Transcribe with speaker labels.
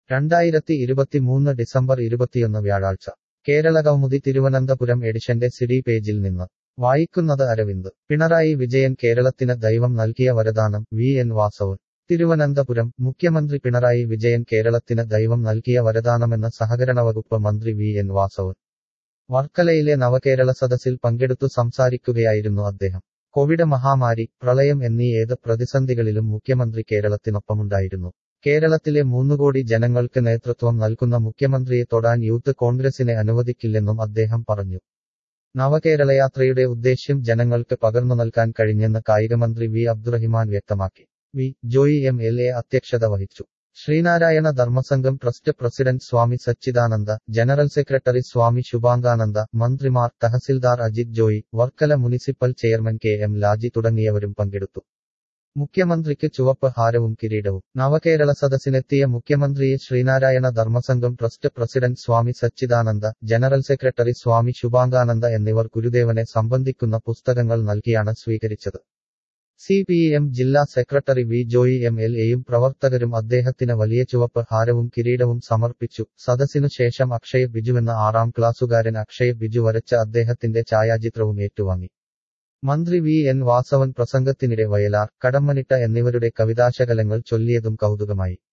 Speaker 1: രണ്ടായിരത്തി ഇരുപത്തിമൂന്ന് ഡിസംബർ ഇരുപത്തിയൊന്ന് വ്യാഴാഴ്ച കേരള കൗമുദി തിരുവനന്തപുരം എഡിഷന്റെ സിഡി പേജിൽ നിന്ന് വായിക്കുന്നത് അരവിന്ദ് പിണറായി വിജയൻ കേരളത്തിന് ദൈവം നൽകിയ വരദാനം വി എൻ വാസവൻ തിരുവനന്തപുരം മുഖ്യമന്ത്രി പിണറായി വിജയൻ കേരളത്തിന് ദൈവം നൽകിയ വരദാനമെന്ന് സഹകരണ വകുപ്പ് മന്ത്രി വി എൻ വാസവൻ വർക്കലയിലെ നവകേരള സദസ്സിൽ പങ്കെടുത്തു സംസാരിക്കുകയായിരുന്നു അദ്ദേഹം കോവിഡ് മഹാമാരി പ്രളയം എന്നീ ഏത് പ്രതിസന്ധികളിലും മുഖ്യമന്ത്രി കേരളത്തിനൊപ്പമുണ്ടായിരുന്നു കേരളത്തിലെ മൂന്നുകോടി ജനങ്ങൾക്ക് നേതൃത്വം നൽകുന്ന മുഖ്യമന്ത്രിയെ തൊടാൻ യൂത്ത് കോൺഗ്രസിനെ അനുവദിക്കില്ലെന്നും അദ്ദേഹം പറഞ്ഞു നവകേരളയാത്രയുടെ ഉദ്ദേശ്യം ജനങ്ങൾക്ക് പകർന്നു നൽകാൻ കഴിഞ്ഞെന്ന് കായികമന്ത്രി വി അബ്ദുറഹിമാൻ വ്യക്തമാക്കി V Joy M L A അധ്യക്ഷത വഹിച്ചു Sreenarayana Dharmasangham trust president Swami Sachidananda general secretary Swami Subhangananda മന്ത്രിമാർ tahsildar Ajith Joy Varkala municipal chairman K M Laji തുടങ്ങിയവരും പങ്കെടുത്തു മുഖ്യമന്ത്രിക്ക് ചുവപ്പ് ഹാരവും കിരീടവും നവകേരള സദസ്സിനെത്തിയ മുഖ്യമന്ത്രിയെ Sreenarayana Dharmasangham trust president Swami Sachidananda general secretary Swami Subhangananda എന്നിവർ ഗുരുദേവനെ സംബന്ധിക്കുന്ന പുസ്തകങ്ങൾ നൽകിയാണ് സ്വീകരിച്ചത് സി പി എം ജില്ലാ secretary V Joy M L എയും പ്രവർത്തകരും അദ്ദേഹത്തിന് വലിയ ചുവപ്പ് ഹാരവും കിരീടവും സമർപ്പിച്ചു സദസ്സിനു ശേഷം അക്ഷയ് ബിജുവെന്ന ആറാം ക്ലാസ്സുകാരൻ അക്ഷയ് ബിജു വരച്ച അദ്ദേഹത്തിന്റെ ഛായാചിത്രവും ഏറ്റുവാങ്ങി മന്ത്രി വി എൻ വാസവൻ പ്രസംഗത്തിനിടെ വയലാർ കടമ്മനിട്ട എന്നിവരുടെ കവിതാശകലങ്ങൾ ചൊല്ലിയതും കൗതുകമായി